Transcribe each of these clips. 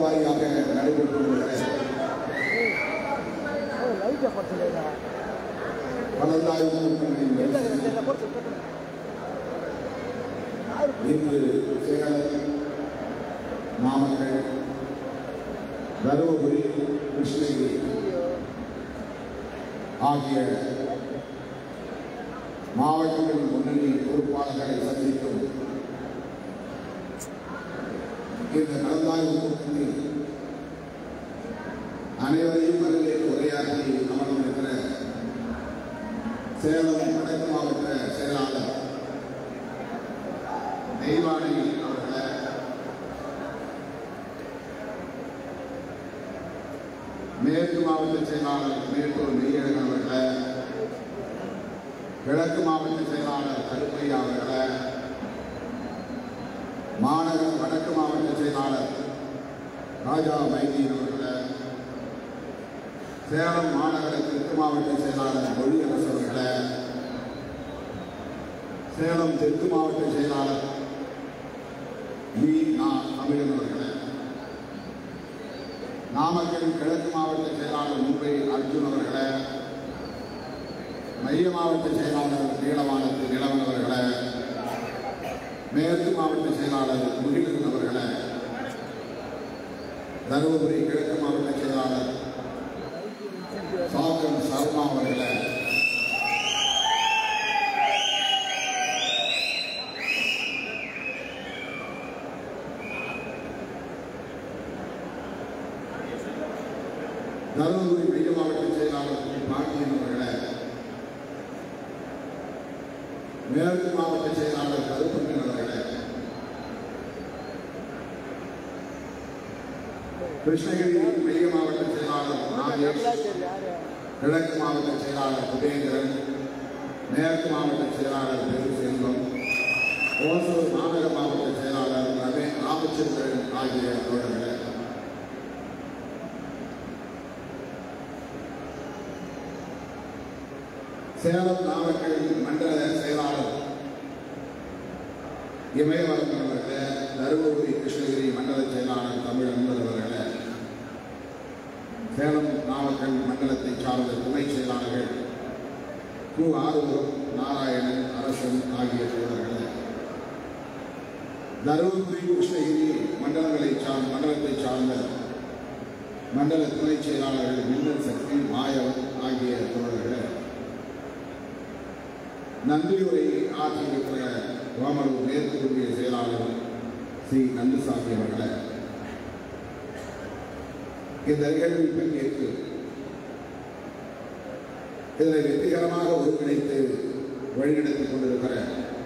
வாரியாக நடைபெற்று வருகிற லைட்டை பட்டுலேடா வளர்ந்தாய்வு கூட்டங்களின் வரிசையில் இன்று சேலம் நாமக்கல் தருமபுரி கிருஷ்ணகிரி ஆகிய மாவட்டங்களின் முன்னணி பொறுப்பாளர்களை சந்திக்கும் இந்த கலந்தாய்வு கூட்டத்தில் அனைவரையும் வரவேற்று உரையாற்றி அமர்ந்திருக்கிற சேலம் வடக்கு மாவட்ட செயலாளர் தெய்வானை அவர்களை மேற்கு மாவட்ட செயலாளர் மேட்டூர் மெய்யழகன் அவர்களை கிழக்கு மாவட்ட செயலாளர் கருப்பையா அவர்களை மாநகர வடக்கு மாவட்ட செயலாளர் ராஜா வைத்தியன் அவர்களை சேலம் மாநகர தெற்கு மாவட்ட செயலாளர் மொழியரசு அவர்களை சேலம் தெற்கு மாவட்ட செயலாளர் வி நா தமிழன் அவர்களை நாமக்கல் கிழக்கு மாவட்ட செயலாளர் மும்பை அர்ஜுன் அவர்களை மைய மாவட்ட செயலாளர் நீலவானத்து நிலவன் அவர்களை மேற்கு மாவட்ட செயலாளர் முகிலன் அவர்களை தருமபுரி கிழக்கு மாவட்ட செயலாளர் சாகன் சர்மா அவர்களை தருமபுரி மைய மாவட்ட செயலாளர் பி. பாண்டியன் அவர்களை மேற்கு மாவட்ட செயலாளர் கருப்பண்ணன் அவர்களை கிருஷ்ணகிரி மைய மாவட்ட செயலாளர் நாகேஷ் கிழக்கு மாவட்ட செயலாளர் சுதேந்திரன் மேற்கு மாவட்ட செயலாளர் பெரு செல்வம் ஓசூர் மாநகர மாவட்ட செயலாளர் ரமே ராமச்சந்திரன் ஆகிய தோழர்களே சேலம் நாமக்கல் மண்டல செயலாளர் இமயவரம்பன் அவர்களே தருமபுரி கிருஷ்ணகிரி மண்டல செயலாளர் தமிழ் அன்பர் அவர்களே சேலம் நாமக்கல் மண்டலத்தை சார்ந்த துணை செயலாளர்கள் கு ஆறுமுகம் நாராயணன் அரசன் ஆகிய தோழர்களே தருமபுரி கிருஷ்ணகிரி மண்டலங்களை சார்ந்த மண்டலத்தை சார்ந்த மண்டல துணை செயலாளர்கள் மின்னல் சக்தி மாயவன் ஆகிய தோழர்களே நன்றியுரை ஆற்றியிருக்கிற ஓமலூர் மேற்கு ஒன்றிய செயலாளர் சி கந்தசாமி அவர்களை இந்த நிகழ்வில் பங்கேற்று இதனை வெற்றிகரமாக ஒருங்கிணைத்து வழிநடத்திக் கொண்டிருக்கிற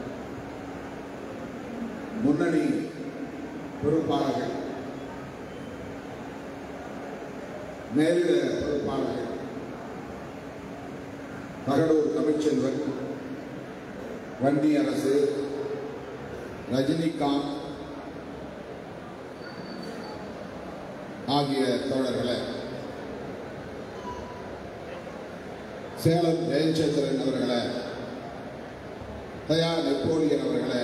முன்னணி பொறுப்பாளர்கள் மேலிட பொறுப்பாளர்கள் தகடூர் தமிழ்ச்செல்வன் வன்னி அரசு ரஜினிகாந்த் ஆகிய தோழர்களை சேலம் ஜெயச்சந்திரன் அவர்களை தயார் நெப்போலியன் அவர்களை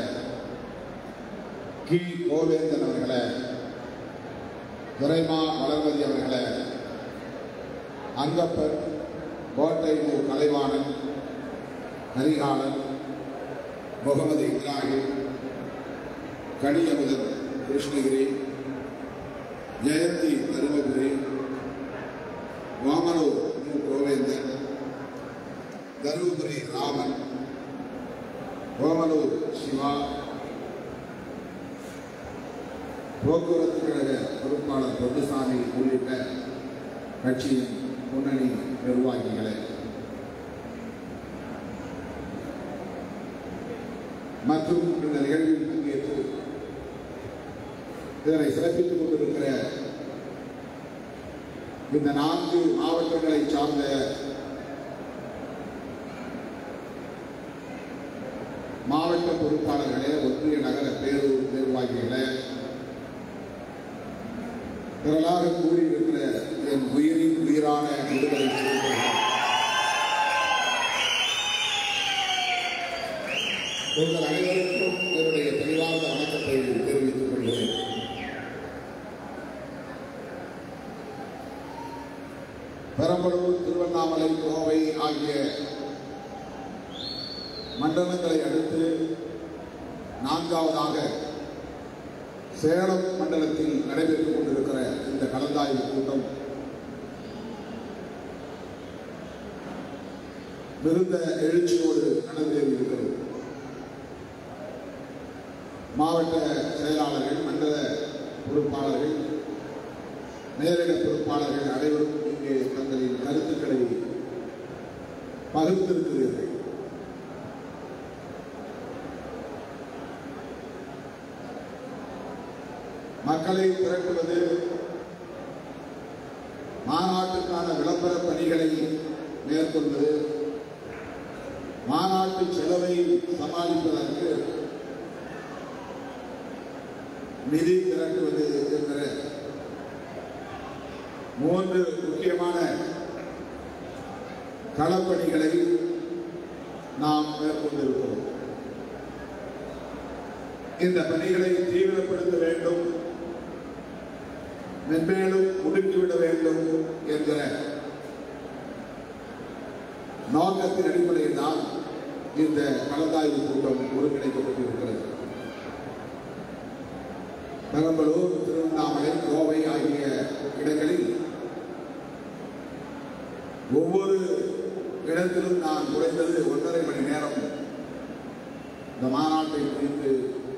கி கோவேந்தன் அவர்களை துரைமா வளர்மதி அவர்களை அங்கப்பர் கோட்டை மு கலைவாணன் ஹரிகாலன் முகமது இப்ராஹிம் கனியமுதன் கிருஷ்ணகிரி ஜெயந்தி தருமபுரி வாமனூர் மு கோவேந்தன் தருமபுரி ராமன் ஓமலூர் சிவா போக்குவரத்து கழக பொறுப்பாளர் பொன்னுசாமி உள்ளிட்ட கட்சியின் முன்னணி நிர்வாகிகளை மற்றும் இந்த நிகழ்வில் பங்கேற்று இதனை சிறப்பித்துக் கொண்டிருக்கிற இந்த நான்கு மாவட்டங்களை சார்ந்த மாவட்ட பொறுப்பாளர்களே ஒன்றிய நகர பேரூர் நிர்வாகிகளே திரளாக கூடியிருக்கிற என் உயிரின் உயிரான விடுதலை சிறுத்தைகள் உங்கள் அனைவருக்கும் என்னுடைய தெளிவான வணக்கத்தை தெரிவித்துக் கொள்கிறேன் பெரம்பலூர் திருவண்ணாமலை கோவை ஆகிய மண்டலங்களை அடுத்து நான்காவதாக சேலம் மண்டலத்தில் நடைபெற்றுக் கொண்டிருக்கிற இந்த கலந்தாய்வு கூட்டம் மிகுந்த எழுச்சியோடு நடந்தேறி இருக்கிறது மாவட்ட செயலாளர்கள் மண்டல பொறுப்பாளர்கள் மேலிட பொறுப்பாளர்கள் அனைவரும் இங்கே தங்களின் கருத்துக்களை பகிர்ந்திருக்கிறீர்கள் மக்களை திரட்டுவது மாநாட்டுக்கான விளம்பர பணிகளை மேற்கொள்வது மாநாட்டு செலவை சமாளிப்பதற்கு நிதி திரட்டுவது என்கிற மூன்று முக்கியமான களப்பணிகளை நாம் மேற்கொண்டிருக்கிறோம் இந்த பணிகளை தீவிரப்படுத்த வேண்டும் மென்மேலும் முடுக்கிவிட வேண்டும் என்கிற நோக்கத்தின் அடிப்படையில் தான் இந்த கலந்தாய்வு கூட்டம் ஒருங்கிணைக்கப்பட்டிருக்கிறது பெரம்பலூர் திருவண்ணாமலை கோவை ஆகிய இடங்களில் ஒவ்வொரு இடத்திலும் நான் குறைந்தது ஒன்றரை மணி நேரம் இந்த மாநாட்டை குறித்து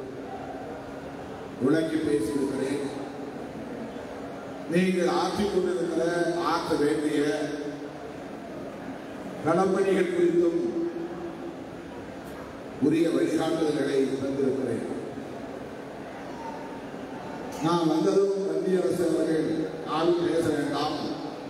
விளக்கி பேசியிருக்கிறேன் நீங்கள் ஆற்றிக் கொண்டிருக்கிற ஆற்ற வேண்டிய களப்பணிகள் குறித்தும் உரிய வழிகாட்டுதல்களை தந்திருக்கிறேன் நான் வந்ததும் மத்திய அரசு அவர்கள் ஆள் பேச வேண்டாம்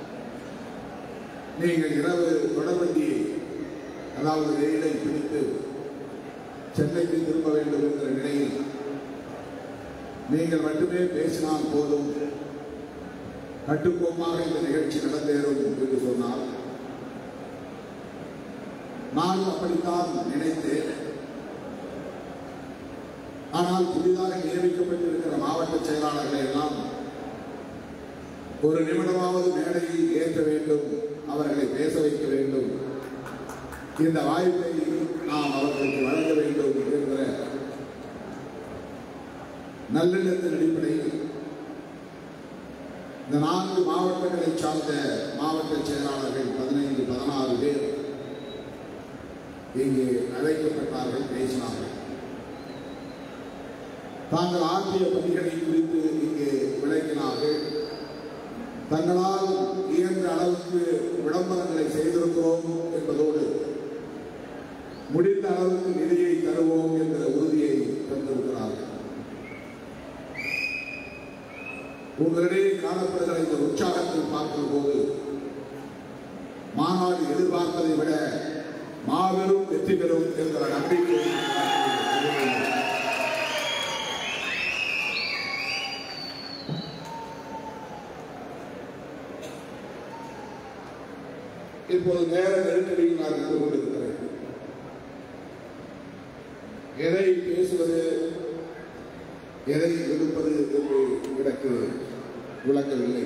நீங்கள் இரவு தொடர்வண்டியை அதாவது ரயிலை பிடித்து சென்னைக்கு திரும்ப வேண்டும் என்கிற நிலையில் நீங்கள் மட்டுமே பேசினால் போதும் கட்டுக்கோப்பாக இந்த நிகழ்ச்சி நடந்தேறும் என்று சொன்னால் நான் அப்படித்தான் நினைத்தேன் ஆனால் புதிதாக நியமிக்கப்பட்டிருக்கிற மாவட்ட செயலாளர்களை எல்லாம் ஒரு நிமிடமாவது மேடையில் ஏற்ற வேண்டும் அவர்களை பேச வைக்க வேண்டும் இந்த வாய்ப்பை நாம் அவர்களுக்கு வழங்க வேண்டும் என்கிற நல்லெண்ணத்தின் அடிப்படையில் இந்த நான்கு மாவட்டங்களை சார்ந்த மாவட்ட செயலாளர்கள் பதினைந்து பதினாறு பேர் இங்கே அழைக்கப்பட்டார்கள் பேசினார்கள் தாங்கள் ஆற்றிய பணிகளை குறித்து இங்கே விளக்கினார்கள் தங்களால் இயன்ற அளவுக்கு விளம்பரங்களை செய்திருக்கிறோம் என்பதோடு முடிந்த அளவுக்கு நிதியை தருவோம் என்கிற உறுதியை தந்திருக்கிறார்கள் உங்களிடையே காணப்படுகிற இந்த உற்சாகத்தை பார்க்கிற போது மாநாடு எதிர்பார்ப்பதை விட மாபெரும் வெற்றி பெறும் என்கிற நம்பிக்கை இப்போது நேர நெருக்கடியில் நான் இருந்து கொண்டிருக்கிறேன் எதை பேசுவது எதை விடுப்பது என்று எனக்கு விளக்கவில்லை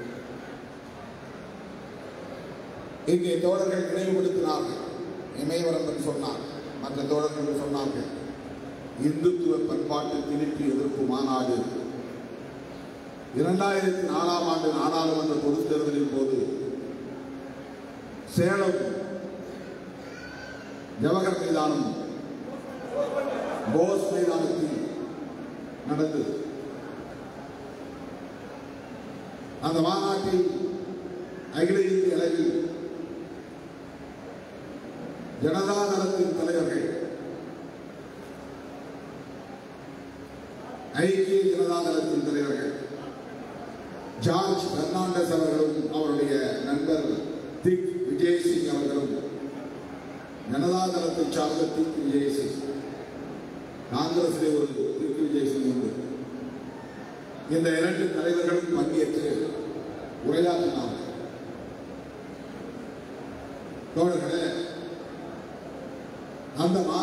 இங்கே தோழர்கள் நினைவுபடுத்தினார்கள் இமயவரம்பன் சொன்னார் மற்ற தோழர்கள் சொன்னார்கள் இந்துத்துவ பண்பாட்டு திருப்பி எதிர்ப்பு மாநாடு இரண்டாயிரத்தி நாலாம் ஆண்டு நாடாளுமன்ற பொதுத் தேர்தலின் போது சேலம் ஜவஹர் மைதானம் போஸ் மைதானத்தில் நடந்தது அந்த மாநாட்டில் அகில இந்திய அளவில் ஜனதா தளத்தின் தலைவர்கள் ஐக்கிய ஜனதா தளத்தின் தலைவர்கள் ஜார்ஜ் பெர்னாண்டஸ் அவர்களும் அவருடைய நண்பர் திக் விஜயசிங் அவர்களும் ஜனதா தளத்தை சார்ந்த திக் விஜயசிங் காங்கிரஸிலே ஒரு திக் விஜயசிங் உண்டு இந்த இரண்டு தலைவர்களும் பங்கேற்று உரையாற்றினார்கள் தோழர்களே அந்த மா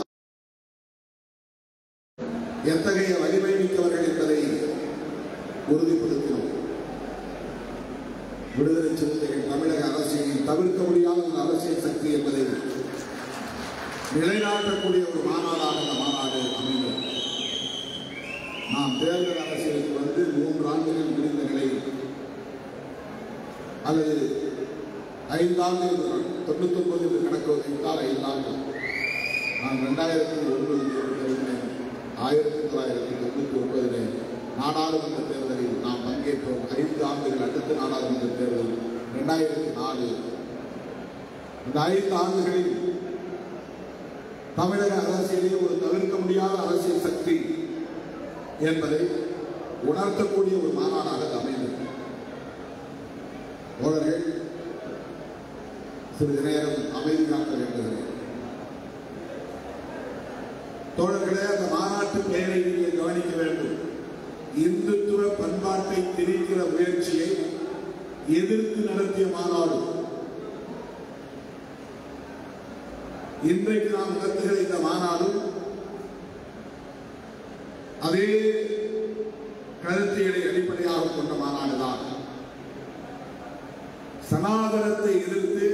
எத்தகைய வலிமை மிக்கவர்கள் என்பதை உறுதிப்படுத்தினோம் விடுதலை சிறுத்தைகள் தமிழக அரசியலில் தவிர்க்க முடியாத ஒரு அரசியல் சக்தி என்பதை நிலைநாட்டக்கூடிய ஒரு மாநாடாக இந்த மாநாடு அமைந்தது நாம் தேர்தல் அரசியலுக்கு வந்து மூன்று ஆண்டுகள் முடிந்த நிலையில் அல்லது ஐந்தாண்டு தொண்ணூத்தி ஒன்பது கணக்கு வைத்தால் ஐந்தாண்டு நான் ரெண்டாயிரத்தி ஒன்பது தேர்தலில் ஆயிரத்தி தொள்ளாயிரத்தி தொண்ணூத்தி ஒன்பதில் நாடாளுமன்ற தேர்தலில் நாம் பங்கேற்றோம் ஐந்து ஆண்டுகள் அடுத்த நாடாளுமன்ற தேர்தல் ரெண்டாயிரத்தி நாலு இந்த ஐந்து ஆண்டுகளில் தமிழக அரசியலில் ஒரு தவிர்க்க முடியாத அரசியல் சக்தி என்பதை உணர்த்தக்கூடிய ஒரு மாநாடாக அது அமைந்தது தோழர்கள் சிறிது நேரம் அமைதி காக்க வேண்டுகிறேன் தோழர்களே அந்த மாநாட்டு பெயரை நீங்கள் கவனிக்க வேண்டும் இந்துத்துவ பண்பாட்டை திரிக்கிற முயற்சியை எதிர்த்து நடத்திய மாநாடு இன்றைக்கு நாம் நடத்துகிற இந்த மாநாடு அதே கருத்தியலை அடிப்படையாக கொண்ட மாநாடுதான் சனாதனத்தை எதிர்த்து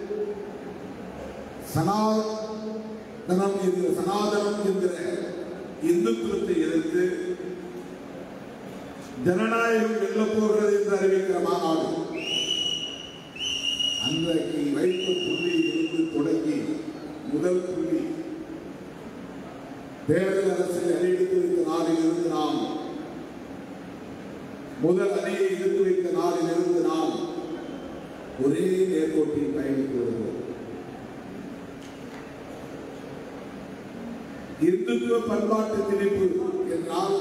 சனாதனம் என்கிற சனாதனம் என்கிற இந்துத்துவத்தை எதிர்த்து ஜனநாயகம் வெல்லப் போகிறது என்று அறிவிக்கிற மாநாடு அன்றைக்கு வைத்த புள்ளியில் இருந்து தொடங்கி முதல் புள்ளி தேர்தல் அரசை அறிவித்து வைத்த நாளில் இருந்து நாம் முதல் அணியை எதிர்த்து வைத்த நாளில் இருந்து நாம் ஒரே நேர்கோட்டில் பயணித்து வருகிறோம் இந்துத்துவ பண்பாட்டு திணிப்பு என்றால்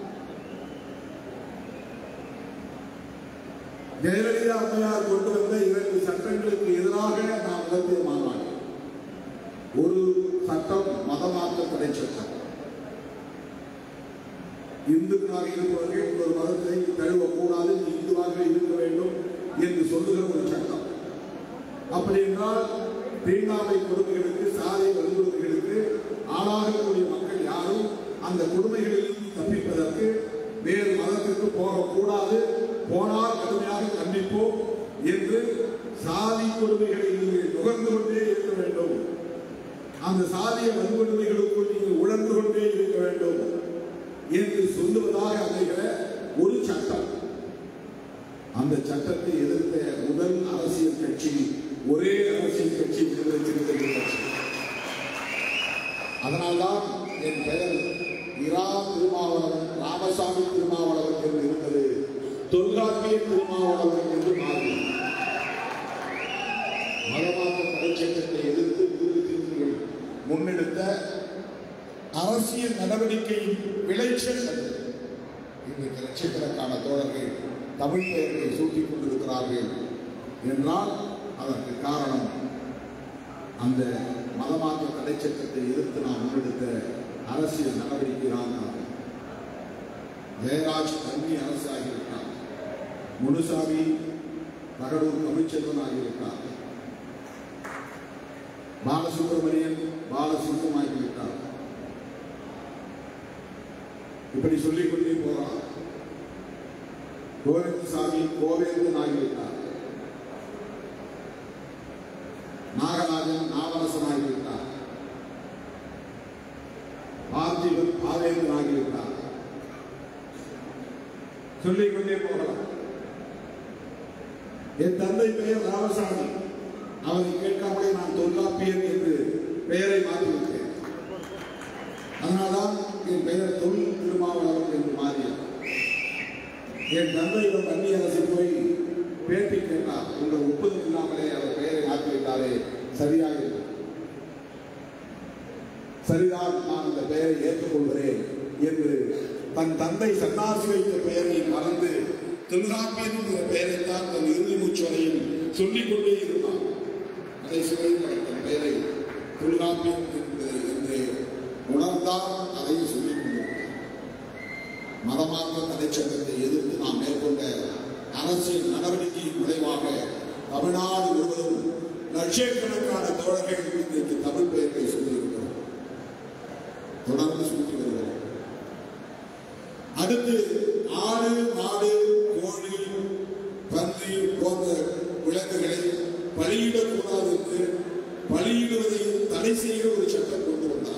ஜெயலலிதா அம்மையார் கொண்டு வந்த இரண்டு சட்டங்களுக்கு எதிராக நாம் நடத்திய மாநாடு ஒரு சட்டம் மதமாற்ற தடை சட்டம் இந்துக்களாக இருப்பவர்கள் ஒரு மதத்தை தழுவக்கூடாது நீ இந்துவாக இருக்க வேண்டும் என்று சொல்லுகிற ஒரு சட்டம் அப்படி என்றால் தீண்டாமை கொடுமைகளுக்கு சாலை வன்முறைகளுக்கு ஆளாகக்கூடிய மக்கள் யாரும் அந்த கொடுமைகளிலிருந்து தப்பிப்பதற்கு வேறு மதத்திற்கு போகக்கூடாது போனால் கடுமையாக கண்டிப்போம் என்று சாதி கொடுமைகளை நீங்கள் நுகர்ந்து கொண்டே இருக்க வேண்டும் அந்த சாதிய வன்கொடுமைகளுக்குள் நீங்கள் உணர்ந்து கொண்டே இருக்க வேண்டும் என்று சொல்லுவதாக அமைகிற ஒரு சட்டம் அந்த சட்டத்தை எதிர்த்த முதல் அரசியல் கட்சி ஒரே அரசியல் கட்சி விடுதலை சிறுத்தைகள் கட்சி அதனால்தான் என் பெயர் இரா திருமாவளவன் ராமசாமி திருமாவளவன் என்று இருந்தது தொல்காப்பிய திருமாவளவன் என்று மாறி மதமாற்ற தடைச்சட்டத்தை எதிர்த்து விடுதலை சிறுத்தைகள் முன்னெடுத்த அரசியல் நடவடிக்கையின் விளைச்சல் அது. இன்றைக்கு லட்சக்கணக்கான தோழர்கள் தமிழ் பெயர்களை சூட்டிக் கொண்டிருக்கிறார்கள் என்றால் அதற்கு காரணம் அந்த மதமாற்ற தடை சட்டத்தை எதிர்த்து நாம் முன்னெடுத்த அரசியல் நடவடிக்கை தான் காரணம். ஜெயராஜ் கல்வி அரசு ஆகியிருக்கார் முனுசாமி தகடூர் தமிழ்ச்செல்வன் ஆகியிருக்கார் பாலசுப்ரமணியன் பாலசுத்தம் ஆகிவிட்டார் இப்படி சொல்லிக் கொண்டே போறார் கோவிந்தசாமி கோவேந்தன் ஆகிவிட்டார் நாகராஜன் நாவரசன் ஆகிவிட்டார் பார்த்திபன் பாவேந்தன் ஆகிவிட்டார் சொல்லிக் கொண்டே போகலாம் என் தந்தை பெயர் ராமசாமி அவரை கேட்காமலே நான் தொல்காப்பியன் என்று பெயரை மாற்றிவிட்டேன் அதனால்தான் என் பெயர் தொல் திருமாவளவன் என்று மாறியது என் தந்தையிடம் வன்னி அரசு போய் பேட்டி கேட்டார் உங்கள் ஒப்புதல் இல்லாமலே அவர் பெயரை மாற்றிவிட்டாரே சரியாக இல்லை. சரிதான் நான் அந்த பெயரை ஏற்றுக்கொள்கிறேன் என்று தன் தந்தை சன்னாசி வைத்த பெயரை மறந்து தொல்காப்பியன் என்கிற பெயரைத்தான் தன் இறுதி மூச்சு வரையில் சொல்லிக் கொண்டே இருந்தான் அதை சுவையில் அவர் தன் பெயரை தொல்காப்பியன் என்பதை என்று உணர்ந்தால் அதையும் சொல்லிக் கொண்டிருக்கிறார் மதமாற்ற தடை சட்டத்தை எதிர்த்து நாம் மேற்கொண்ட அரசியல் நடவடிக்கையின் விளைவாக தமிழ்நாடு முழுவதும் லட்சக்கணக்கான தோழர்கள் இன்றைக்கு தமிழ் பெயர்களை சொல்லியிருக்கிறோம் தொடர்ந்து சுற்றி வருகிறோம் அடுத்து ஆடு மாடு கோழி பன்றி போன்ற பலியிடக்கூடாது என்று பலியிடுவதையும் தடை செய்கிற ஒரு சட்டம் கொண்டு வந்தார்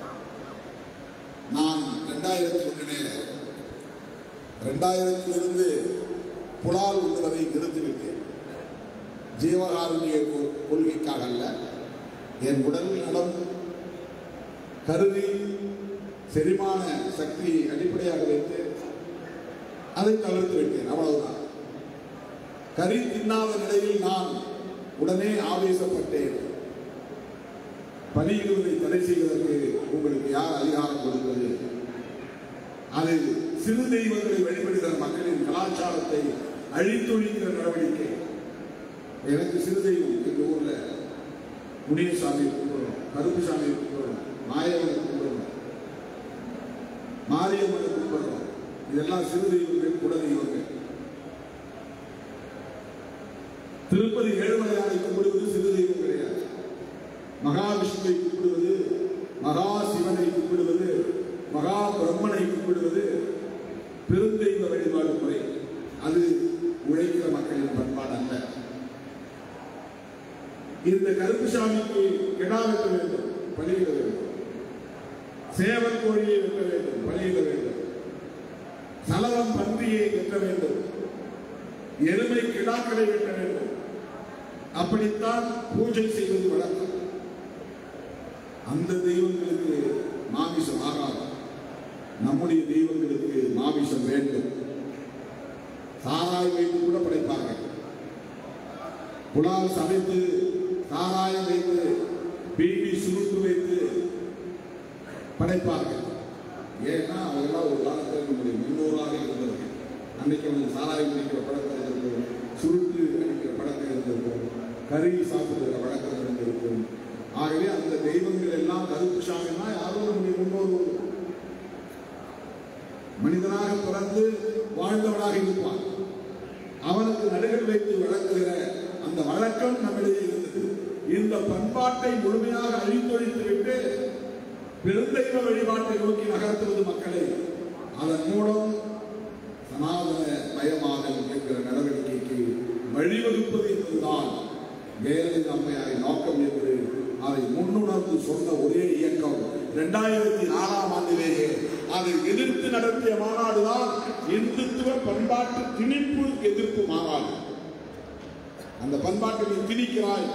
நான் ரெண்டாயிரத்தி ஒன்றிலே ரெண்டாயிரத்திலிருந்து புலால் உண்ணுவதை நிறுத்திவிட்டேன் ஜீவகாருண்ய கொ- கொள்கைக்காக அல்ல என் உடல் நலம் கருதி செரிமான சக்தியை அடிப்படையாக வைத்து அதை தவிர்த்து விட்டேன் அவ்வளவுதான் கறி தின்னாத நிலையில் நான் உடனே ஆவேசப்பட்டேன் பலியிடுவதை தடை செய்வதற்கு உங்களுக்கு யார் அதிகாரம் கொடுத்தது அது சிறு தெய்வங்களை வழிபடுகிற மக்களின் கலாச்சாரத்தை அழித்தொழிக்கிற நடவடிக்கை எனக்கு சிறு தெய்வம் எங்க ஊர்ல முனியசாமி கும்பிடுறோம் கருப்புசாமி கும்பிடுறோம் மாயவனை கும்பிடுறோம் மாரியம்மனை கும்பிடுறோம் இதெல்லாம் சிறு தெய்வங்கள் குல தெய்வங்கள் திருப்பதி ஏழுமலையானை கும்பிடுவது சிறு தெய்வம் கிடையாது மகாவிஷ்ணுவை கும்பிடுவது மகா சிவனை கும்பிடுவது மகா பிரம்மனை கும்பிடுவது பெருந்தெய்வ வழிபாடு முறை அது உழைக்கிற மக்களின் பண்பாடு அல்ல இந்த கருப்புசாமிக்கு கிடா வெட்ட வேண்டும் பலியிட வேண்டும் சேவல் கோழியை வெட்ட வேண்டும் பலியிட வேண்டும் சலவம் பன்றியை வெட்ட வேண்டும் எருமை கிடாக்களை வெட்ட வேண்டும் அப்படித்தான் பூஜை செய்வது வழக்கம் அந்த தெய்வங்களுக்கு மாமிசம் ஆகாது நம்முடைய தெய்வங்களுக்கு மாமிசம் வேண்டும் சாராய் வைத்து கூட படைப்பார்கள் புலால் சமைத்து சாராயம் வைத்து பீடி சுருட்டு வைத்து படைப்பார்கள் ஏன்னா அவங்களாம் ஒரு காலத்தில் நம்முடைய முன்னோராக இருந்தவர்கள் அன்னைக்கு அவங்க சாராயம் குடிக்கிற பழக்கம் இருந்திருக்கும் சுருட்டு அடிக்கிற பழக்கம் இருந்திருக்கும் கறி சாப்பிடுகிற பழக்கம் இருந்திருக்கும் ஆகவே அந்த தெய்வங்கள் எல்லாம் கருப்பு சாமினா யாரோ நம்முடைய முன்னோர் மனிதனாக பிறந்து வாழ்ந்தவனாக இருப்பான் அவனுக்கு நடுகள் வைத்து வழங்குகிற அந்த வழக்கம் நம்மிடையே இருந்தது இந்த பண்பாட்டை முழுமையாக அழித்தொழித்து விட்டு பெருந்தெய்வ வழிபாட்டை நோக்கி நகர்த்துவது மக்களை அதன் மூலம் சனாதன மயமாதல் என்கிற நடவடிக்கைக்கு வழிவகுப்பது என்பதுதான் ஜெயலலிதா அம்மையாரின் நோக்கம் என்று அதை முன்னுணர்ந்து சொன்ன ஒரே இயக்கம் இரண்டாயிரத்தி நாலாம் ஆண்டிலேயே அதை எதிர்த்து நடத்திய மாநாடுதான் இந்துத்துவ பண்பாட்டு திணிப்பு எதிர்ப்பு மாநாடு அந்த பண்பாட்டை நீ திணிக்கிறாய்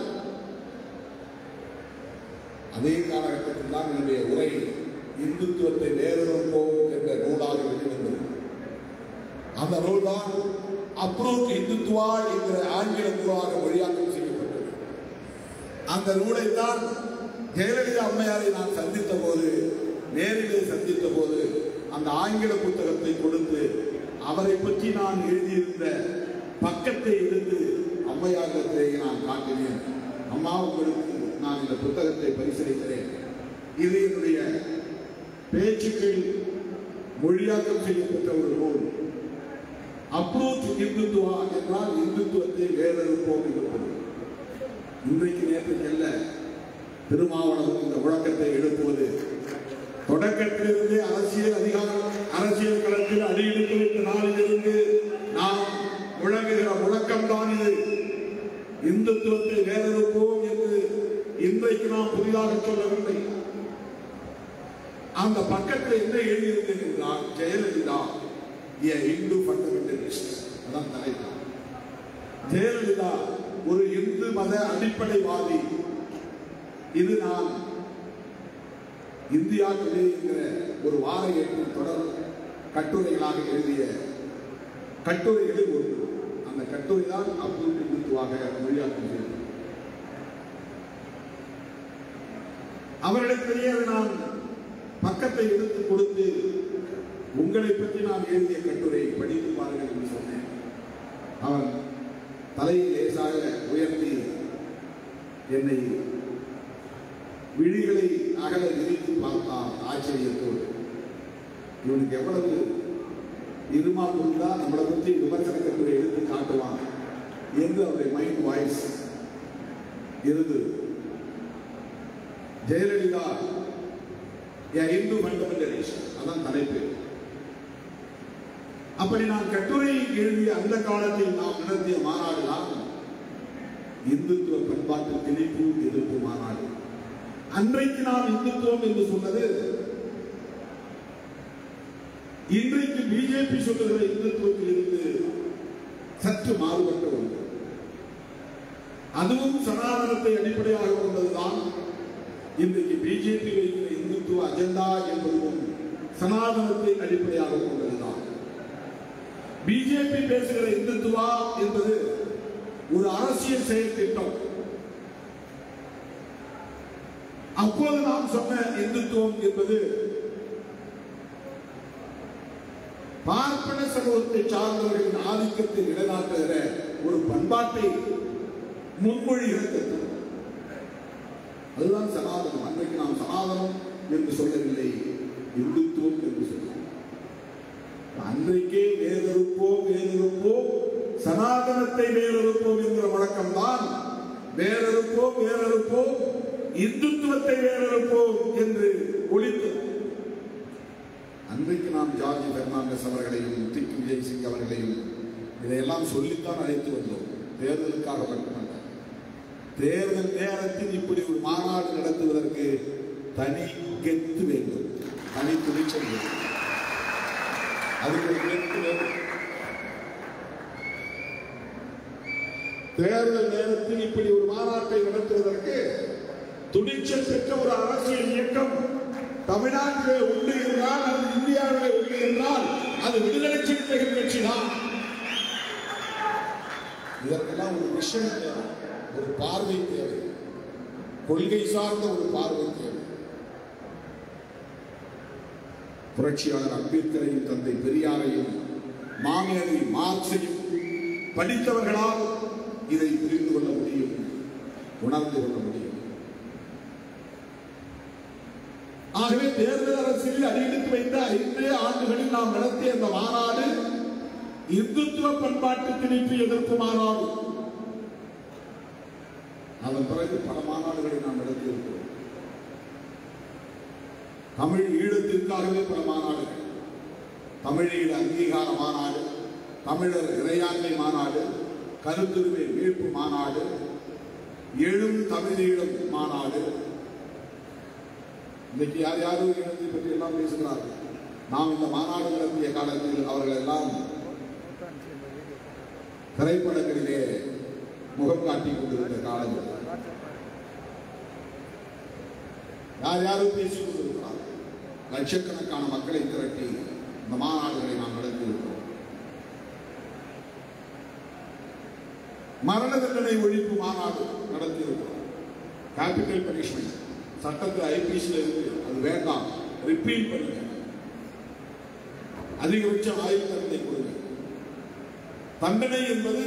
அதே காலகட்டத்தில் தான் என்னுடைய உரை இந்துத்துவத்தை வேறொருப்போம் என்ற நூலாக வெளிவந்தது அந்த நூல்தான் அப்ரோச் இந்துத்துவா என்கிற ஆங்கில நூலாக மொழியாக்கம் செய்யப்பட்டது அந்த நூலை தான் ஜெயலலிதா அம்மையாரை நான் சந்தித்த போது நேரிலே சந்தித்த போது அந்த ஆங்கில புத்தகத்தை கொடுத்து அவரை பற்றி நான் எழுதியிருந்த பக்கத்தை எடுத்து அம்மையாரிடத்திலேயே நான் காட்டினேன் அம்மா உங்களுக்கு நான் இந்த புத்தகத்தை பரிசீலிக்கிறேன் இது என்னுடைய பேச்சுக்கள் மொழியாக்கம் செய்யப்பட்ட ஒரு நூல் அப்ரோச் இந்துத்துவா என்றால் இந்துத்துவத்தை வேறறுப்போம் இருப்பது இன்றைக்கு நேற்றுக்கு அல்ல திருமாவளவன் இந்த முழக்கத்தை எழுப்புவது தொடக்கத்திலிருந்தே அரசியல் அதிகாரம் அரசியல் களத்தில் அடியெடுத்து வைத்த நாளிலிருந்து நாம் முழங்குகிற முழக்கம்தான் இது இந்துத்துவத்தை வேறறுப்போம் என்று இன்றைக்கு நாம் புதிதாக சொல்லவில்லை அந்த பக்கத்தில் என்ன எழுதியிருந்தது என்றால் ஜெயலலிதா ஏ இந்து ஃபண்டமெண்டலிஸ்ட் அதான் தலைப்பு ஜெயலலிதா ஒரு இந்து மத அடிப்படைவாதி இது நான் இந்தியா டுடே என்கிற ஒரு வார ஏற்றின் தொடர் கட்டுரைகளாக எழுதிய கட்டுரைகளில் ஒன்று அந்த கட்டுரை தான் அப்துல் இந்துத்துவாக மொழியாக்கம் செய்தது அவரிடத்திலேயே அதை நான் பக்கத்தை எடுத்து கொடுத்து உங்களை பற்றி நான் எழுதிய கட்டுரை படித்து பாருங்கள் என்று சொன்னேன் அவன் தலையை லேசாக உயர்த்தி என்னை விழிகளை அகல விரித்து பார்த்தான் ஆச்சரியத்தோடு இவனுக்கு எவ்வளவு இருமா இருந்தா நம்மளை பற்றி விமர்சன கட்டுரை எடுத்து காட்டுவான் என்று அவருடைய மைண்ட் வாய்ஸ் இருந்தது ஜெயலலிதா ஏ இந்து ஃபண்டமெண்டலிஸ்ட் அதான் தலைப்பு அப்படி நான் கட்டுரை எழுதிய அந்த காலத்தில் நாம் நடத்திய மாநாடு தான் இந்துத்துவ பண்பாட்டு திணிப்பு எதிர்ப்பு மாநாடு அன்றைக்கு நாம் இந்துத்துவம் என்று சொன்னது இன்றைக்கு பிஜேபி சொல்லுகிற இந்துத்துவத்தில் இருந்து சற்று மாறுபட்ட ஒன்று அதுவும் சனாதனத்தை அடிப்படையாக கொண்டதுதான் இன்றைக்கு பிஜேபி வைக்கிற இந்துத்துவ அஜெண்டா என்பதும் சனாதனத்தை அடிப்படையாக கொண்டதுதான் பிஜேபி பேசுகிற இந்துத்துவா என்பது ஒரு அரசியல் செயல் திட்டம் அப்போது நாம் சொன்ன இந்துத்துவம் என்பது பார்ப்பன சமூகத்தை சார்ந்தவர்களின் ஆதிக்கத்தை நிலைநாட்டுகிற ஒரு பண்பாட்டை முன்மொழிகிற திட்டம் அதுதான் சனாதனம் அன்றைக்கு நாம் சனாதனம் என்று சொல்லவில்லை இந்துத்துவம் என்று சொன்னோம் அன்றைக்கே வேறொருப்போம் வேறொருப்போம் சனாதனத்தை வேறொருப்போம் என்கிற வழக்கம்தான் வேறொருப்போம் வேறொருப்போம் இந்துத்துவத்தை வேறொருப்போம் என்று ஒழித்தது அன்றைக்கு நாம் ஜார்ஜ் பெர்னாண்டஸ் அவர்களையும் திக் விஜய் சிங் அவர்களையும் இதையெல்லாம் சொல்லித்தான் அழைத்து வந்தோம் தேர்தலுக்காக மட்டுமல்ல தேர்தல் நேரத்தில் இப்படி ஒரு மாநாடு நடத்துவதற்கு தனி கெத்து வேண்டும் தனி துணிச்சல் வேண்டும் அதுக்கு ஒரு கெத்து வேண்டும் தேர்தல் நேரத்தில் இப்படி ஒரு மாநாட்டை நடத்துவதற்கு துணிச்சல் பெற்ற ஒரு அரசியல் இயக்கம் தமிழ்நாட்டிலே உண்டு என்றால் அது இந்தியாவிலே உண்டு என்றால் அது விடுதலை சிறுத்தைகள் கட்சி தான் இதற்கெல்லாம் ஒரு விஷயம் தேவை ஒரு பார்வை தேவை கொள்கை சார்ந்த ஒரு பார்வை தேவை புரட்சியாளர் அம்பேத்கரையும் தந்தை பெரியாரையும் மாமேதை மார்க்சையும் படித்தவர்களால் இதை புரிந்து கொள்ள முடியும் உணர்ந்து கொள்ள முடியும் ஆகவே தேர்தல் அரசியலில் அடியெடுத்து வைத்த ஐந்தே ஆண்டுகளில் நாம் நடத்திய இந்த மாநாடு இந்துத்துவ பண்பாட்டு திணிப்பு எதிர்ப்பு மாநாடு அதன் பிறகு பல மாநாடுகளை நாம் நடத்தியிருக்கிறோம் தமிழ் ஈழத்திற்காகவே பல மாநாடுகள் தமிழீழ அங்கீகார மாநாடு தமிழர் இறையாண்மை மாநாடு கருத்துரிமை மீட்பு மாநாடு எழும் தமிழீழம் மாநாடு இன்னைக்கு யார் யாரும் இனத்தை பற்றி எல்லாம் பேசுகிறார்கள் நாம் இந்த மாநாடு நடத்திய காலத்தில் அவர்கள் எல்லாம் திரைப்படங்களிலே முகம் காட்டிக் கொண்டிருந்த காலங்கள் யார் யாரும் பேசிக் கொண்டிருக்கிறார்கள் லட்சக்கணக்கான மக்களை திரட்டி இந்த மாநாடுகளை நாம் நடத்தியிருக்கிறோம் மரண தண்டனை ஒழிப்பு மாநாடு நடத்தியிருக்கிறோம் கேபிட்டல் பனிஷ்மெண்ட் சட்டத்தை ஐபிஎஸ்ல இருக்கு அது வேண்டாம் ரிப்பீல் பண்ணுங்க அதிகபட்ச ஆயுள் தண்டனை கொடுங்க தண்டனை என்பது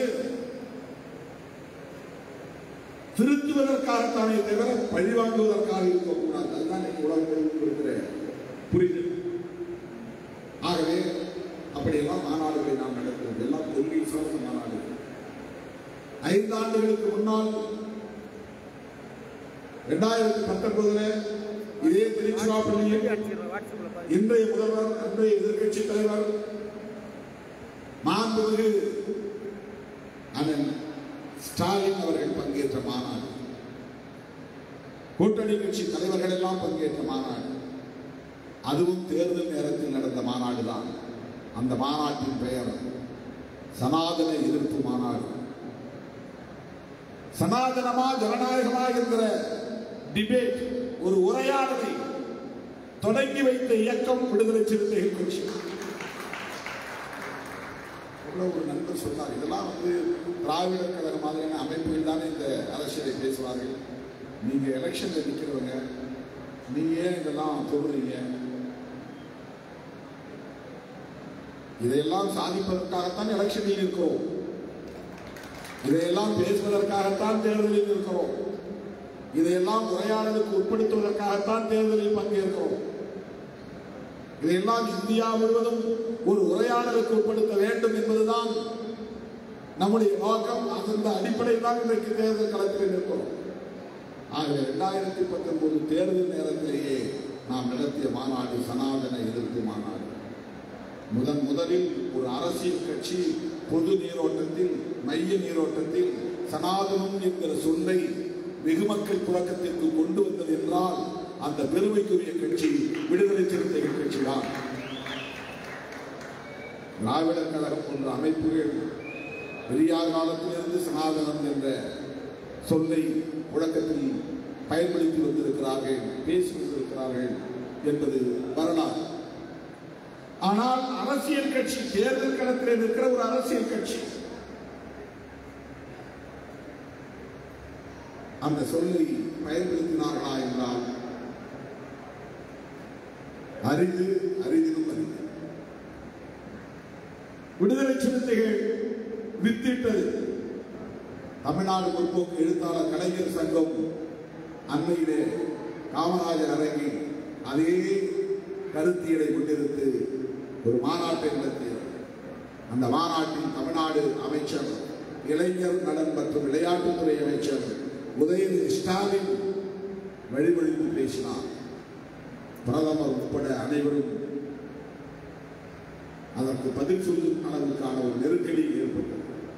திருத்துவதற்காகத்தானே தவிர பழிவாங்குவதற்காக இருக்கக்கூடாது அதுதான் இன்னைக்கு உலகத்தில் இருக்கிற புரிதல் ஆகவே அப்படியெல்லாம் மாநாடுகளை நாம் நடத்துவோம் எல்லாம் கொள்கை சார்ந்த மாநாடுகள் ஐந்து ஆண்டுகளுக்கு முன்னால் இரண்டாயிரத்தி பத்தொன்பதுல இதே திருச்சிராப்பள்ளியில் இன்றைய முதல்வர் அன்றைய எதிர்க்கட்சி தலைவர் மாண்புமிகு அண்ணன் ஸ்டாலின் அவர்கள் பங்கேற்ற மாநாடு கூட்டணி கட்சி தலைவர்கள் எல்லாம் பங்கேற்ற மாநாடு அதுவும் தேர்தல் நேரத்தில் நடந்த மாநாடு தான் அந்த மாநாட்டின் பெயர் சனாதன எதிர்ப்பு மாநாடு சனாதனமா ஜனநாயகமா என்கிற டிபேட் ஒரு உரையாடலை தொடங்கி வைத்த இயக்கம் விடுதலை சிறுத்தைகள் கட்சி ஒரு நண்பர் சொன்னார் இதெல்லாம் வந்து திராவிட கழக மாதிரியான அமைப்புகள் தானே இந்த அரசியலை பேசுவார்கள் நீங்க எலெக்ஷன்ல நிக்கிறவங்க நீங்க ஏன் இதெல்லாம் சொல்றீங்க இதையெல்லாம் சாதிப்பதற்காகத்தான் எலெக்ஷனில் இருக்கிறோம் இதையெல்லாம் பேசுவதற்காகத்தான் தேர்தலில் இருக்கிறோம் இதையெல்லாம் உரையாடலுக்கு உட்படுத்துவதற்காகத்தான் தேர்தலில் பங்கேற்கிறோம் இதையெல்லாம் இந்தியா முழுவதும் ஒரு உரையாடலுக்கு உட்படுத்த வேண்டும் என்பதுதான் நம்முடைய நோக்கம் அந்த அடிப்படையில் தான் இன்றைக்கு தேர்தல் களத்தில் நிற்கிறோம் ஆகவே இரண்டாயிரத்தி பத்தொன்பது தேர்தல் நேரத்திலேயே நாம் நடத்திய மாநாடு சனாதன எதிர்ப்பு மாநாடு முதன் முதலில் ஒரு அரசியல் கட்சி பொது நீரோட்டத்தில் மைய நீரோட்டத்தில் சனாதனம் என்கிற சொல்லை வெகுமக்கள் புழக்கத்திற்கு கொண்டு வந்தது என்றால் அந்த பெருமைக்குரிய கட்சி விடுதலை சிறுத்தைகள் கட்சிதான் திராவிடர் கழகம் போன்ற அமைப்புகள் பெரியார் காலத்திலிருந்து சனாதனம் என்ற சொல்லை புழக்கத்தில் பயன்படுத்தி வந்திருக்கிறார்கள் பேசி வந்திருக்கிறார்கள் என்பது வரலாறு ஆனால் அரசியல் கட்சி தேர்தல் களத்தில் இருக்கிற ஒரு அரசியல் கட்சி அந்த சொல்லை பயன்படுத்தினார்களா என்றால் அரிது அரிதிலும் அரிது விடுதலை சிறுத்தைகள் வித்திட்டது தமிழ்நாடு முற்போக்கு எழுத்தாளர் கலைஞர் சங்கம் அண்மையிலே காமராஜர் அரங்கில் அதே கருத்தியலை கொண்டிருந்து ஒரு மாநாட்டை நடத்தியது அந்த மாநாட்டில் தமிழ்நாடு அமைச்சர் இளைஞர் நலன் மற்றும் விளையாட்டுத்துறை அமைச்சர் உதயநிதி ஸ்டாலின் வழிமொழிந்து பேசினார் பிரதமர் உட்பட அனைவரும் அதற்கு பதில் சொல்லும் அளவுக்கான ஒரு நெருக்கடி ஏற்பட்டது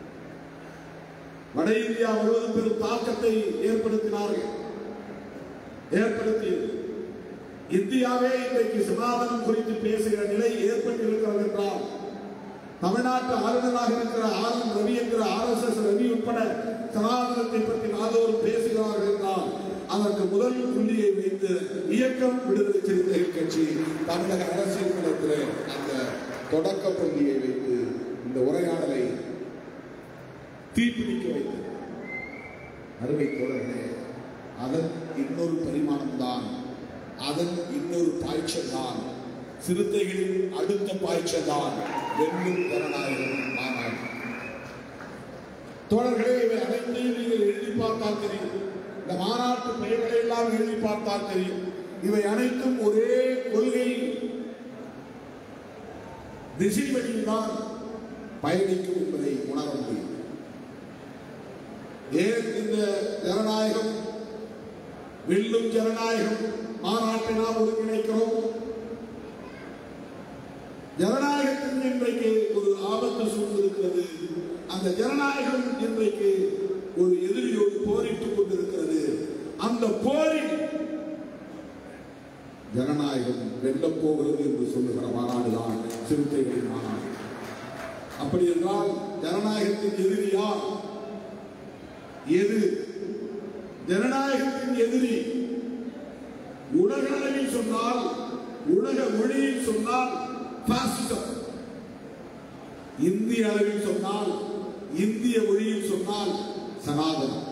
வட இந்தியா முழுவதும் பெரும் தாக்கத்தை ஏற்படுத்தினார்கள் ஏற்படுத்தியது இந்தியாவே இன்றைக்கு சனாதனம் குறித்து பேசுகிற நிலை ஏற்பட்டிருக்கிறது என்றால் தமிழ்நாட்டு ஆளுநராக இருக்கிற ஆர் என் ரவி என்கிற ஆர் எஸ் எஸ் ரவி உட்பட சனாதனத்தை பற்றி நாதோறும் பேசுகிறார்கள் என்றால் அதற்கு முதல் புள்ளியை வைத்து இயக்கம் விடுதலை சிறுத்தைகள் கட்சி தமிழக அரசியல் களத்தில் அந்த தொடக்க புள்ளியை வைத்து இந்த உரையாடலை தீப்பிடிக்க வைத்தது அருமை தோழர்களே அதன் இன்னொரு பரிமாணம் தான் அதன் இன்னொரு பாய்ச்சல் தான் சிறுத்தைகளின் அடுத்த பாய்ச்சல் தான் வெண்ணும் ஜனநாயகம் மாநாடு தோழர்களே இவை அனைத்தையும் நீங்கள் எழுதி பார்த்தால் தெரியும் இந்த மாநாட்டு பெயர்களை எல்லாம் எழுதி பார்த்தால் தெரியும் இவை அனைத்தும் ஒரே கொள்கை திசை வழியில்தான் பயணிக்கும் என்பதை உணர முடியும் ஏன் இந்த ஜனநாயகம் வெல்லும் ஜனநாயகம் மாநாட்டை நாம் ஒருங்கிணைக்கிறோம் ஜனநாயகத்திற்கு இன்றைக்கு ஒரு ஆபத்து சூழ்ந்திருக்கிறது அந்த ஜனநாயகம் இன்றைக்கு ஒரு எதிரியோடு போரிட்டுக் கொண்டிருக்கிறது அந்த போரில் ஜனநாயகம் வெல்லப் போகிறது என்று சொல்லுகிற மாநாடுதான் சிறுத்தைகளின் மாநாடு அப்படி என்றால் ஜனநாயகத்தின் எதிரி யார் எது ஜனநாயகத்தின் எதிரி உலக அளவில் சொன்னால் உலக மொழியில் சொன்னால் பாசிசம் இந்திய அளவில் சொன்னால் இந்திய மொழியில் சொன்னால் சனாதனம்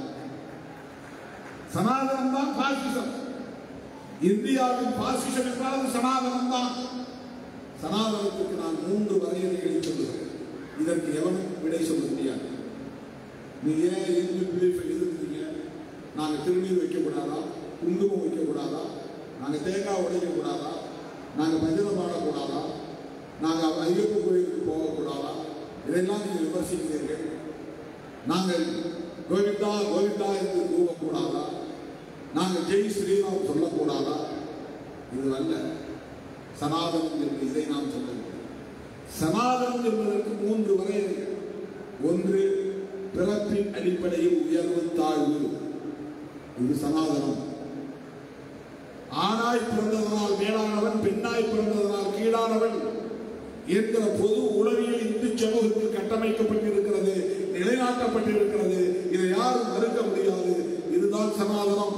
சனாதனம் தான் பாசிசம் இந்தியாவின் பாசிசம் என்றால் அது சனாதனம் தான் சனாதனத்துக்கு நான் மூன்று வரையறைகளை சொல்லுகிறேன் இதற்கு எவனும் விடை சொல்ல முடியாது நீ ஏன் இந்து பிலீஃபை எதிர்க்கிறீங்க நாங்க திருநீர் வைக்கக்கூடாதா குங்குமம் வைக்கக்கூடாதா நாங்க தேங்காய் உடைக்கக்கூடாதா நாங்க பஜனை பாடக்கூடாதா நாங்க ஐயப்ப கோயிலுக்கு போகக்கூடாதா இதெல்லாம் நீங்கள் விமர்சிக்கிறீர்கள் நாங்கள் கோவிந்தா கோவிந்தா என்று கூறக்கூடாதா நாங்கள் ஜெய் ஸ்ரீராம் சொல்லக்கூடாதா இது அல்ல சனாதனம் என்று இதை நாம் சொல்ல முடியும் சனாதனம் என்பதற்கு மூன்று வரையறைகள் ஒன்று பிறப்பின் அடிப்படையில் உயர்வு தாழ்வு இது சனாதனம் ஆணாய் பிறந்ததனால் மேலானவன் பெண்ணாய் பிறந்ததனால் கீழானவன் என்கிற பொது உளவியல் இந்து சமூகத்தில் கட்டமைக்கப்பட்டிருக்கிறது நிலைநாட்டப்பட்டிருக்கிறது இதை யாரும் மறுக்க முடியாது இதுதான் சனாதனம்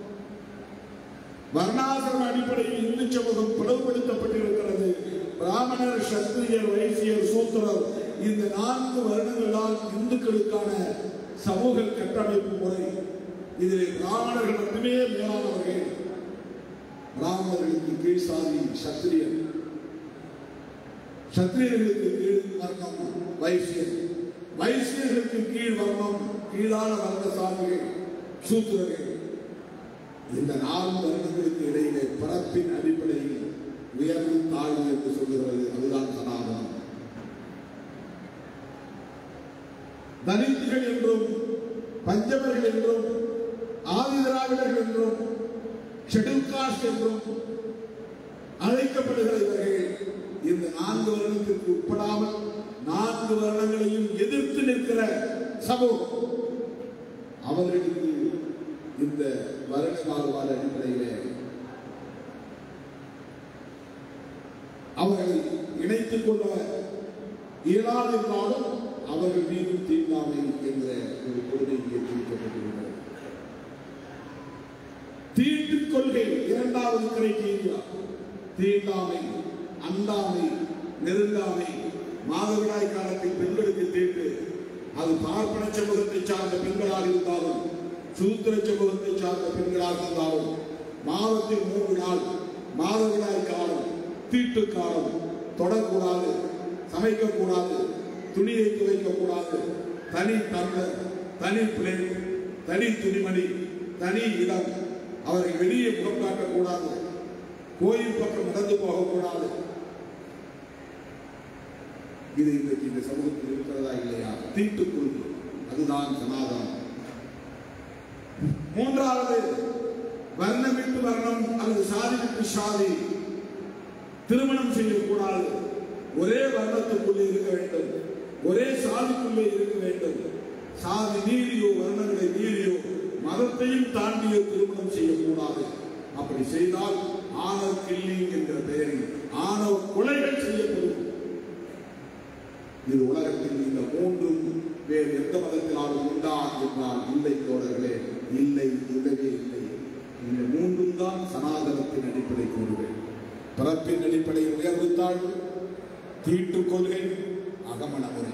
வர்ணாசிரம அடிப்படையில் இந்து சமூகம் பிளவுபடுத்தப்பட்டிருக்கிறது பிராமணர் சத்திரியர் வைசியர் சூத்திரர் இந்த நான்கு வருடங்களால் இந்துக்களுக்கான சமூக கட்டமைப்பு முறை இதில் பிராமணர்கள் மட்டுமே மேலானவர்கள் பிராமணர்களுக்கு கீழ் சாதி சத்திரியர் சத்திரியர்களுக்கு கீழ் வர்ணம் வைசியர் வைசியர்களுக்கு கீழ் வர்ணம் கீழான வர்ண சாதிகள் சூத்திரர்கள் இந்த நான்கு வருடங்களுக்கு இடையிலே பிறப்பின் அடிப்படையில் உயர்வு தாழ்வு என்று சொல்லுகிறது அதுதான் சனாதனம் தலித்துகள் என்றும் பஞ்சமர்கள் என்றும் ஆதிதிராவிடர்கள் என்றும் ஷெட்யூல் காஸ்ட் என்றும் அழைக்கப்படுகிற இவர்கள் இந்த நான்கு வருடத்திற்கு உட்படாமல் நான்கு வருடங்களையும் எதிர்த்து நிற்கிற சமூகம் அவர்களுக்கு இந்த வருட வாழ்வார் அடிப்படையிலே அவர்களை இணைத்துக் கொள்ள இயலாது என்றாலும் அவர்கள் மீதும் தீண்டாமை என்ற ஒரு கொள்கை இங்கே குறிக்கப்பட்டுள்ளது தீட்டு கொள்கை இரண்டாவது கிரைட்டீரியா தீண்டாமை அண்டாமை நெருங்காமை மாதவிடாய் காலத்தில் பெண்களுக்கு தீட்டு அது பார்ப்பன சமூகத்தை சார்ந்த பெண்களாக இருந்தாலும் சூத்திர சமூகத்தை சார்ந்த பெண்களாக இருந்தாலும் மாதத்தில் மூன்று நாள் மாதவிடாய் காலம் தீட்டு காலம் தொடக்கூடாது சமைக்கக்கூடாது துணியை துவைக்கக்கூடாது தனி தந்தர் தனி பிளேட் தனி துணிமணி தனி இடம் அவரை வெளியே புறம் காட்டக்கூடாது கோயில் பக்கம் நடந்து போகக்கூடாது இது இன்றைக்கு இந்த சமூகத்தில் இருக்கிறதா இல்லையா தீட்டுக் கொள்கை அதுதான் சனாதனம் மூன்றாவது வர்ணம் விட்டு வர்ணம் அல்லது சாதி விட்டு சாதி திருமணம் செய்யக்கூடாது ஒரே வர்ணத்துக்குள்ளே இருக்க வேண்டும் ஒரே சாதிக்குள்ளே இருக்க வேண்டும் சாதி நீதியோ வர்ணங்களை மீறியோ மதத்தையும் தாண்டியோ திருமணம் செய்யக்கூடாது அப்படி செய்தால் ஆணவ கில்லிங் என்ற பெயரில் ஆணவ கொலைகள் செய்யப்படும் இது உலகத்தில் இந்த மூன்றும் வேறு எந்த மதத்தினாலும் உண்டா என்றால் இல்லை தோழர்களே இல்லை இல்லவே இல்லை இந்த மூன்றும் தான் சனாதனத்தின் அடிப்படை கூறுகள் பிறப்பின் அடிப்படையில் உயர்வு தாழ்வு தீட்டு கொள்கை அகமண முறை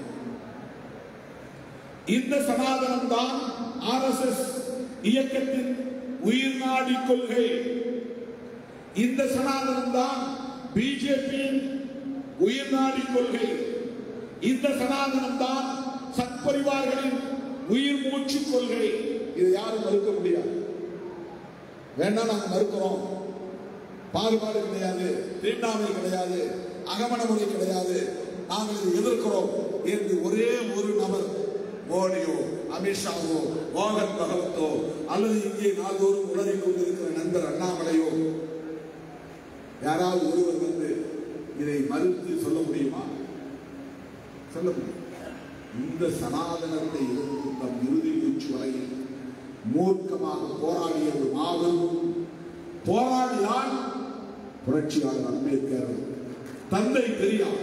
இந்த சனாதனம் தான் ஆர் எஸ் எஸ் இயக்கத்தின் உயிர்நாடி கொள்கை இந்த சனாதனம் தான் பிஜேபியின் உயிர்நாடி கொள்கை இந்த சனாதனம் தான் சத்பரிவார்களின் உயிர் மூச்சு கொள்கை இது யாரும் மறுக்க முடியாது வேண்டாம் நாங்க மறுக்கிறோம் பாகுபாடு கிடையாது தீண்டாமை கிடையாது அகமண முறை கிடையாது நாங்கள் இதை எதிர்க்கிறோம் என்று ஒரே ஒரு நபர் மோடியோ அமித்ஷாவோ மோகன் பகவத்தோ அல்லது இங்கே நாள்தோறும் உளறிக் கொண்டிருக்கிற நண்பர் அண்ணாமலையோ யாராவது ஒருவர் வந்து இதை மறுத்து சொல்ல முடியுமா சொல்ல முடியும் இந்த சனாதனத்தை எதிர்த்து தம் இறுதி மூச்சு வரையில் மூர்க்கமாக போராடிய ஒரு மாபெரும் போராடியார் புரட்சியாளர் அம்பேத்கர் தந்தை பெரியார்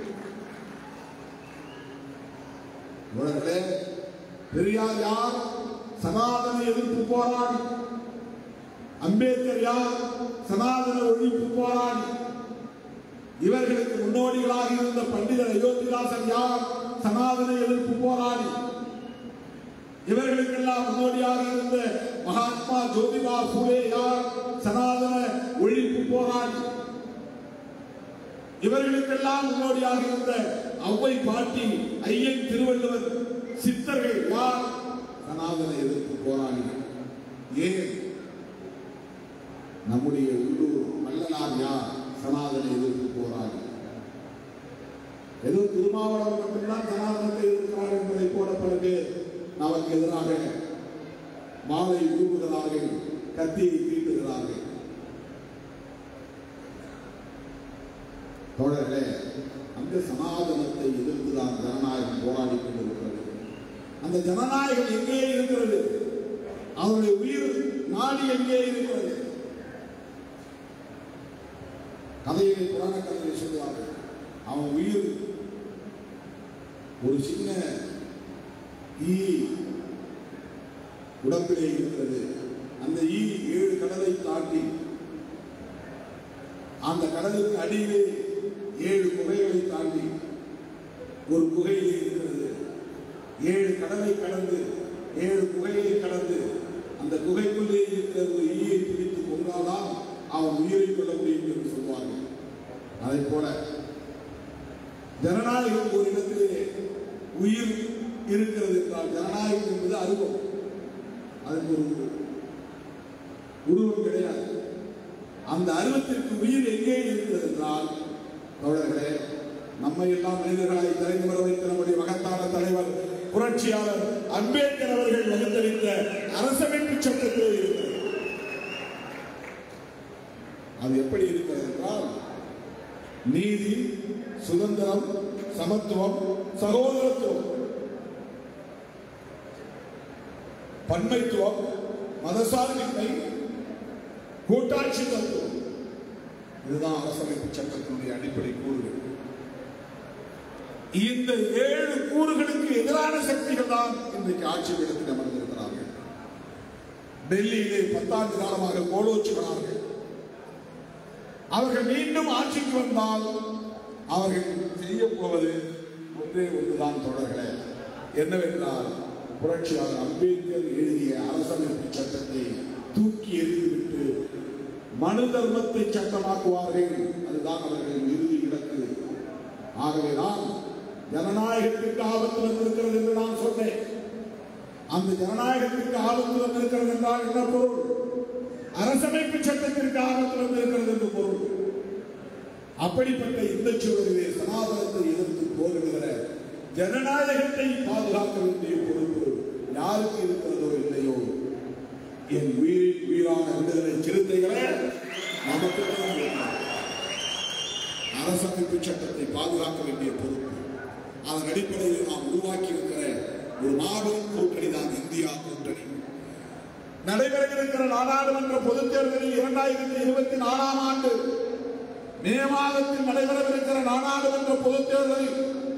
உலகளே பெரியார் யார் சனாதன எதிர்ப்பு போராடி அம்பேத்கர் யார் சனாதன ஒழிப்பு போராடி இவர்களுக்கு முன்னோடிகளாக இருந்த பண்டிதர் அயோத்திதாசன் யார் சனாதன எதிர்ப்பு போராடி இவர்களுக்கெல்லாம் முன்னோடியாக இருந்த மகாத்மா ஜோதிபா பூலே யார் சனாதன ஒழிப்பு போராடி இவர்களுக்கெல்லாம் முன்னோடியாக இருந்த ஔவை பாட்டி ஐயன் திருவள்ளுவர் சித்தர்கள் யார் சனாதன எதிர்ப்பு போராளிகள் ஏன் நம்முடைய உள்ளூர் மல்லனார் யார் சனாதன எதிர்ப்பு போராளி ஏதோ திருமாவளவன் மட்டும்தான் சனாதனத்தை எதிர்க்கிறார் என்பதை போல பல பேர் நமக்கு எதிராக மாலை ஊறுகிறார்கள் கத்தியை தீட்டுகிறார்கள் தோழர்களே அந்த சனாதனத்தை எதிர்த்துதான் ஜனநாயகம் போராடி கொண்டிருக்கிறது அந்த ஜனநாயகம் எங்கே இருக்கிறது அவருடைய உயிர் நாடி எங்கே இருக்கிறது கதையை புராண கதையை சொல்லுவார்கள் அவன் உயிர் ஒரு சின்ன ஈ உடம்பிலே இருக்கிறது அந்த ஈ ஏழு கடலை தாண்டி அந்த கடலுக்கு அடியிலே ஏழு குகைகளை தாண்டி ஒரு குகையிலே இருக்கிறது ஏழு கடலை கடந்து ஏழு குகையை கடந்து அந்த குகைக்குள்ளே இருக்கிற ஒரு ஈயை பிடித்து கொண்டால்தான் அவன் உயிரை கொள்ள முடியும் என்று சொல்வார்கள் அதை போல ஜனநாயகம் ஒரு இடத்திலே உயிர் இருக்கிறது என்றால் ஜனநாயகம் என்பது அருவம் அதுக்கு ஒரு உருவம் கிடையாது அந்த அருவத்திற்கு உயிர் எங்கே இருக்கிறது என்றால் தோழர்களே நம்மை எல்லாம் மனிதர்களாய் தலைந்து வர வைத்த நம்முடைய மகத்தான தலைவர் புரட்சியாளர் அம்பேத்கர் அவர்கள் வகுத்தளித்த அரசமைப்பு சட்டத்திலே இருக்கிறது அது எப்படி இருக்கிறது என்றால் நீதி சுதந்திரம் சமத்துவம் சகோதரத்துவம் பன்மைத்துவம் மதசார்பின்மை கூட்டாட்சி தத்துவம் இதுதான் அரசமைப்பு சட்டத்தினுடைய அடிப்படை கூறுகள் இந்த ஏழு கூறுகளுக்கு எதிரான சக்திகள் தான் இன்றைக்கு ஆட்சி இடத்தில் அமர்ந்திருக்கிறார்கள் டெல்லியிலே பத்தாண்டு காலமாக கோலோச்சுகிறார்கள் அவர்கள் மீண்டும் ஆட்சிக்கு வந்தால் அவர்கள் செய்ய போவது ஒன்றே ஒன்றுதான் தொடர்களே என்னவென்றால் புரட்சியாளர் அம்பேத்கர் எழுதிய அரசமைப்பு சட்டத்தை தூக்கி எறிந்துவிட்டு மனு தர்மத்தை சட்டமாக்குவார்கள் அதுதான் அவர்களின் இறுதி இலக்கு ஆகவேதான் ஜனநாயகத்திற்கு ஆபத்து வந்திருக்கிறது என்று நான் சொன்னேன் அந்த ஜனநாயகத்திற்கு ஆபத்து வந்திருக்கிறது என்றால் என்ன பொருள் அரசமைப்பு சட்டத்திற்கு ஆபத்து வந்திருக்கிறது என்று பொருள் அப்படிப்பட்ட இந்த சூழலிலே சனாதனத்தை எதிர்த்து போரிடுகிற ஜனநாயகத்தை பாதுகாக்க வேண்டிய பொறுப்பு யாருக்கு இருக்கிறதோ இல்லையோ என் உயிரின் உயிரான விடுதலை சிறுத்தைகளே நமக்கு தான் இருக்கிறது. அரசமைப்பு சட்டத்தை பாதுகாக்க வேண்டிய பொறுப்பு அதன் அடிப்படையில் நாம் உருவாக்கி இருக்கிற ஒரு மாபெரும் கூட்டணி தான் இந்தியா கூட்டணி நடைபெறவிருக்கிற நாடாளுமன்ற பொதுத் தேர்தலில் இரண்டாயிரத்தி இருபத்தி நாலாம் ஆண்டு மே மாதத்தில் நடைபெறவிருக்கிற நாடாளுமன்ற பொதுத் தேர்தலில்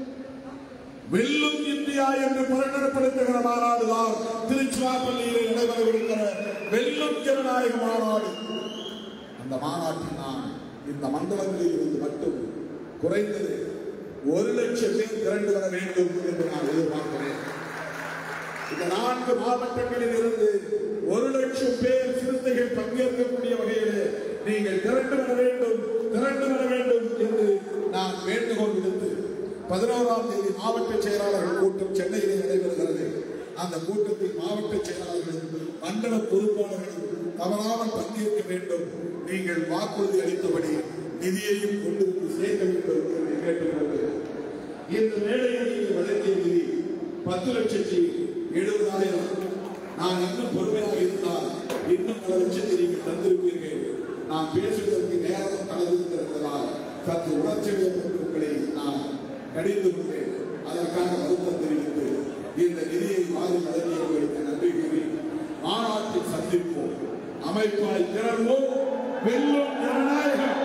வெல்லும் இந்தியா என்று பிரகடனப்படுத்துகிற மாநாடுதான் திருச்சிராப்பள்ளியிலே நடைபெறவிருக்கிற வெல்லும் ஜனநாயக மாநாடு அந்த மாநாட்டில் நான் இந்த மண்டலங்களில் இருந்து மட்டும் குறைந்தது ஒரு லட்சம் பேர் திரண்டு வர வேண்டும் என்று நான் எதிர்பார்க்கிறேன் இந்த நான்கு மாவட்டங்களில் இருந்து ஒரு லட்சம் பேர் சிறுத்தைகள் பங்கேற்கக்கூடிய வகையில் நீங்கள் திரண்டு வர வேண்டும் திரண்டு வர வேண்டும் என்று நான் வேண்டுகோள் விடுத்து பதினோராம் தேதி மாவட்ட செயலாளர்கள் கூட்டம் சென்னையிலே நடைபெறுகிறது அந்த கூட்டத்தில் மாவட்ட செயலாளர்களும் மண்டல பொறுப்பாளர்களும் தவறாமல் பங்கேற்க வேண்டும் நீங்கள் வாக்குறுதி அளித்தபடி நிதியையும் கொண்டு வந்து சேர்க்க வேண்டும் என்று கேட்டுக்கொண்டு இந்த மேடையில் நீங்கள் வழங்கிய நிதி பத்து லட்சத்தி எழுபதாயிரம் நான் இன்னும் பொறுமையாக இருந்தால் இன்னும் பல லட்சத்தை நீங்கள் தந்திருப்பீர்கள் நான் பேசுவதற்கு நேரம் கலந்திருக்கிறதால் சற்று உணர்ச்சி கொண்டு உங்களை நான் கடிந்து கொண்டேன் அதற்காக வருத்தம் தெரிவித்து இந்த நிதியை வாரி வழங்கியவர்களுக்கு நன்றி கூறி மாநாட்டில் சந்திப்போம் அமைப்பாய் திறவோம் வெல்லும் ஜனநாயகம்